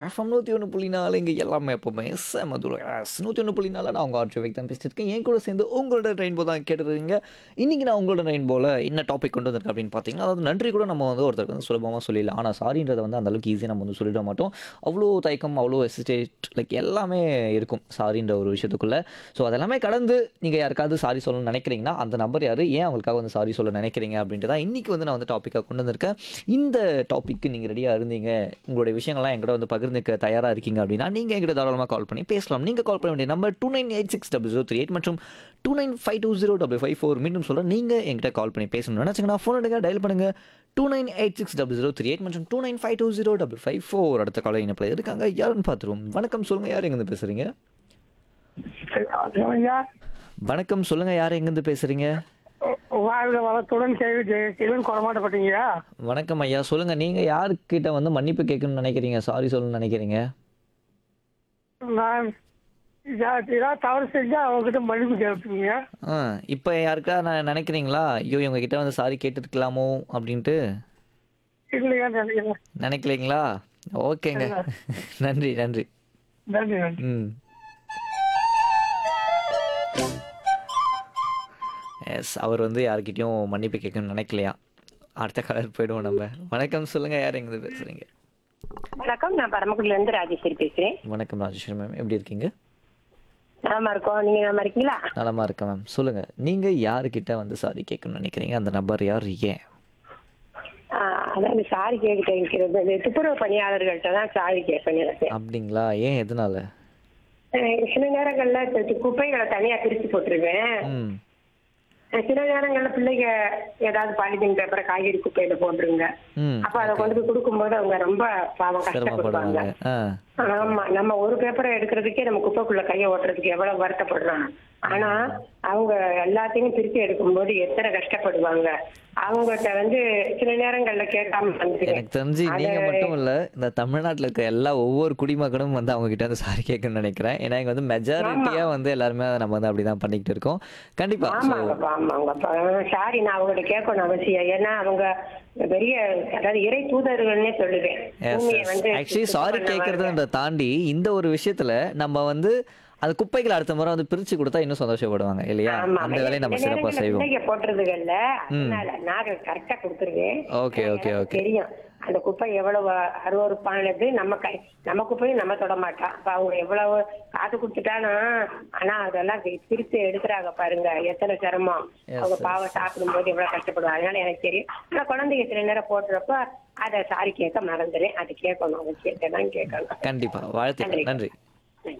FM நூற்றி ஒன்று புள்ளி நாலு இங்கே எல்லாமே எப்போவுமே செம தூரம் எஸ் நூற்றி ஒன்று புள்ளி நாலு நான் உங்கள் ஆர்ஜி வைக் தான் பேசிட்டு இருக்கேன் என் கூட சேர்ந்து உங்களோட ரெயின்போ தான் கேட்டுருக்கீங்க இன்றைக்கி நான் உங்களோட ரெயின்போவில் என்ன டாபிக் கொண்டு வந்திருக்கேன் அப்படின்னு பார்த்தீங்கன்னா அதாவது நன்றி கூட நம்ம வந்து ஒருத்தருக்கு வந்து சுலபமாக சொல்லிடலாம் ஆனால் சாரின்றதை வந்து அந்தளவுக்கு ஈஸியாக நம்ம வந்து சொல்லிட மாட்டோம் அவ்வளோ தயக்கம் அவ்வளோ எசிடேட் லைக் எல்லாமே இருக்கும் சாரின்ற ஒரு விஷயத்துக்குள்ளே ஸோ அதெல்லாமே கடந்து நீங்கள் யாருக்காவது சாரி சொல்லணும்னு நினைக்கிறீங்கன்னா அந்த நம்பர் யார் ஏன் அவங்களுக்காக வந்து சாரி சொல்ல நினைக்கிறீங்க அப்படின்ட்டு தான் இன்றைக்கி வந்து நான் வந்து டாப்பிக்காக கொண்டு வந்திருக்கேன் இந்த டாப்பிக்கு நீங்கள் ரெடியாக இருந்தீங்க உங்களுடைய விஷயங்கள்லாம் என்கிட்ட வந்து பகிர்ந்துக்க தயாராக இருக்கீங்க அப்படின்னா நீங்கள் எங்கிட்ட தாராளமாக கால் பண்ணி பேசலாம் நீங்கள் கால் பண்ண வேண்டிய number two nine eight six double zero three eight மற்றும் two nine five two zero double five four மீண்டும் சொல்கிறேன் நீங்கள் எங்கிட்ட கால் பண்ணி பேசணும்னு நினச்சிங்கன்னா ஃபோன் எடுங்க டயல் பண்ணுங்கள் two nine eight six double zero three eight மற்றும் two nine five two zero double five four அடுத்த காலை இணைப்பில் இருக்காங்க யாருன்னு பார்த்துருவோம் வணக்கம் சொல்லுங்கள் யார் எங்கேருந்து பேசுகிறீங்க ஐயா வணக்கம் சொல்லுங்கள் யார் எங்கேருந்து பேசுகிறீங்க வாழ்க வளத்துடன் கேள்வி ஜெயசீலன் குறமாட்டப்பட்டீங்கயா வணக்கம் ஐயா சொல்லுங்கள் நீங்கள் யார்கிட்ட வந்து மன்னிப்பு கேட்கணும்னு நினைக்கிறீங்க சாரி சொல்லணும்னு நினைக்கிறீங்க நான் இதா- ஏதாவது தவறு செஞ்சா அவங்ககிட்ட மன்னிப்பு கேட்பீங்க ஆ இப்போ யாருக்கா நான் நினைக்கிறீங்களா ஐயோ இவங்க கிட்ட வந்து சாரி கேட்டுருக்கலாமோ அப்படின்ட்டு இல்லையா நினைக்கிறேன் நினைக்கலைங்களா ஓகேங்க நன்றி நன்றி நன்றி நன்றி ம் எஸ் அவர் வந்து யார்கிட்டயும் மன்னிப்பு கேட்கணும்னு நினைக்கலையா அடுத்த கலர் போயிடுவோம் நம்ம வணக்கம் சொல்லுங்க யார் எங்க பேசுறீங்க வணக்கம் நான் பரமக்குடில இருந்து ராஜேஸ்வரி பேசுறேன் வணக்கம் ராஜேஸ்வரி மேம் எப்படி இருக்கீங்க நலமா இருக்கோம் நீங்க நலமா இருக்கீங்களா நலமா இருக்கேன் மேம் சொல்லுங்க நீங்க யாருக்கிட்ட வந்து சாரி கேட்கணும்னு நினைக்கிறீங்க அந்த நபர் யார் ஏன் ஆஹ் அதாவது சாரி கேட்க இருக்கிறது இந்த துப்புரவு பணியாளர்கள்ட்ட தான் சாரி கேட்பேன் எனக்கு அப்படிங்களா ஏன் எதனால ஆஹ் சில நேரங்கள்ல கு- கு- குப்பைகளை தனியா பிரிச்சு போட்டுருவேன் ம் ஆஹ் சில நேரங்கள்ல பிள்ளைங்க ஏதாவது பாலிதீன் பேப்பரை காய்கறி குப்பையில போட்டுருங்க ம் அப்ப அதை கொண்டு போய் கொடுக்கும்போது அவங்க ரொம்ப பாவம் கஷ்டப்படுவாங்க சிரமப்படுவாங்க ஆ ஆமா நம்ம ஒரு பேப்பரை எடுக்கிறதுக்கே நம்ம குப்பைக்குள்ள கைய ஓட்டுறதுக்கு எவ்வளவு வருத்தப்படுறோம் ஆனா அவங்க எல்லாத்தையும் பிரிச்சு எடுக்கும்போது எத்தனை கஷ்டப்படுவாங்க அவங்ககிட்ட வந்து சில நேரங்கள்ல கேட்காம வந்துருவேன் எனக்கு தெரிஞ்சு நீங்க மட்டும் இல்ல இந்த தமிழ்நாட்டுல இருக்க எல்லா ஒவ்வொரு குடிமகனும் வந்து அவங்க கிட்ட வந்து சாரி கேட்கணும்னு நினைக்கிறேன் ஏன்னா இங்க வந்து மெஜாரிட்டியா வந்து எல்லாருமே நம்ம வந்து அப்படிதான் பண்ணிக்கிட்டு இருக்கோம் கண்டிப்பா ஸோ ஆமாங்கப்பா ஆமாங்கப்பா சாரி நான் அவங்ககிட்ட கேட்கணும் அவசியம் ஏன்னா அவங்க பெரிய அதாவது இறை தூதர்கள்னே சொல்லுவேன் பூமியை வந்து ஆக்சுவலி சுத்தம் சாரி பண்ண கேட்கறதுன்ற தாண்டி இந்த ஒரு விஷயத்துல நம்ம வந்து அந்த குப்பைகளை அடுத்த முறை வந்து பிரிச்சு கொடுத்தா இன்னும் சந்தோஷப்படுவாங்க இல்லையா ஆமா, அந்த வேலையை நம்ம சில சிறப்பா நேரங்கள்ல செய்வோம் பிள்ளைங்க போட்டுறதுகள்ல அதனால நான் கரெக்டா கொடுத்துருவேன் ஓகே ஓகே எனக்கு ஓகே தெரியும் அந்த குப்பை எவ்வளவு அருவறுப்பானது நம்ம கை நம்ம குப்பையும் நம்ம தொட மாட்டான் அப்ப அவங்க எவ்வளவு காசு கொடுத்துட்டானா ஆனா அதெல்லாம் பி- பிரித்து எடுக்கிறாங்க பாருங்க எத்தனை சிரமம் Yes, அவங்க yes. பாவம் சாப்பிடும் போது எவ்வளவு கஷ்டப்படுவாங்க அதனால எனக்கு தெரியும் ஆனா குழந்தைங்க சில நேரம் போடுறப்ப அதை சாரி கேட்க மறந்துடுறேன் அது கேட்கணும் அவங்க கேட்கதான் கேட்கணும் கண்டிப்பா வாழ்த்துக்கள் நன்றி நன்றி.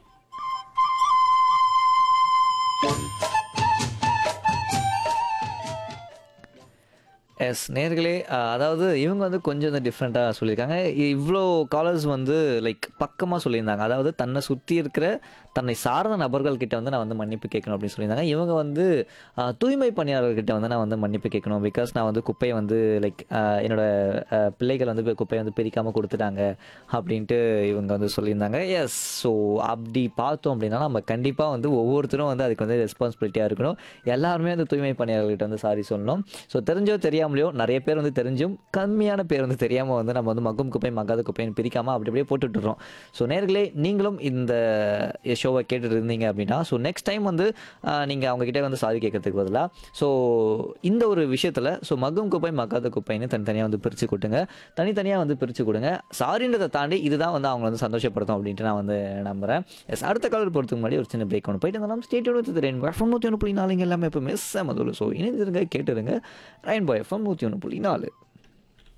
எஸ் நேர்களே அதாவது இவங்க வந்து கொஞ்சம் வந்து டிஃப்ரெண்ட்டாக சொல்லியிருக்காங்க இவ்வளோ காலர்ஸ் வந்து லைக் பக்கமாக சொல்லியிருந்தாங்க அதாவது தன்னை சுற்றி இருக்கிற தன்னை சார்ந்த நபர்கள் கிட்ட வந்து நான் வந்து மன்னிப்பு கேட்கணும் அப்படின்னு சொல்லியிருந்தாங்க இவங்க வந்து ஆஹ், தூய்மை பணியாளர்கிட்ட வந்து நான் வந்து மன்னிப்பு கேட்கணும் பிகாஸ் நான் வந்து குப்பையை வந்து லைக் என்னோட ஆஹ், பிள்ளைகள் வந்து குப்பையை வந்து பிரிக்காமல் கொடுத்துட்டாங்க அப்படின்ட்டு இவங்க வந்து சொல்லியிருந்தாங்க எஸ் ஸோ அப்படி பார்த்தோம் அப்படின்னா நம்ம கண்டிப்பாக வந்து ஒவ்வொருத்தரும் வந்து அதுக்கு வந்து ரெஸ்பான்சிபிலிட்டியாக இருக்கணும் எல்லாருமே வந்து தூய்மை பணியாளர்கிட்ட வந்து சாரி சொல்லணும் ஸோ தெரிஞ்சோ தெரியாமலையோ நிறைய பேர் வந்து தெரிஞ்சும் கம்மியான பேர் வந்து தெரியாமல் வந்து நம்ம வந்து மக்கும் குப்பை மக்காத குப்பைன்னு பிரிக்காமல் அப்படி அப்படியே போட்டுட்ருக்கோம் ஸோ நேர்களே நீங்களும் இந்த ஷோவை கேட்டுட்டு இருந்தீங்க அப்படின்னா ஸோ நெக்ஸ்ட் டைம் வந்து நீங்கள் அவங்ககிட்ட வந்து சாரி கேட்கறதுக்கு பதிலாக ஸோ இந்த ஒரு விஷயத்தில் ஸோ மக்கும் குப்பை மக்காத குப்பைன்னு தனித்தனியாக வந்து பிரித்து கொடுங்க தனித்தனியாக வந்து பிரித்து கொடுங்க சாரின்றதை தாண்டி இதுதான் வந்து அவங்க வந்து சந்தோஷப்படுத்தும் அப்படின்ட்டு நான் வந்து நம்புகிறேன் எஸ் அடுத்த காலர் போகிறதுக்கு முன்னாடி ஒரு சின்ன பிரேக் ஒன்று போயிட்டு இருந்தாலும் ஸ்டேட் எடுத்து ரெயின்போ எஃப்எம் நூற்றி ஒன்று புள்ளி நாலுங்க எல்லாமே இப்போ மிஸ் மதுள் ஸோ இணைந்திருங்க கேட்டுருங்க ரெயின்போ எஃப்எம் நூற்றி ஒன்று புள்ளி நாலு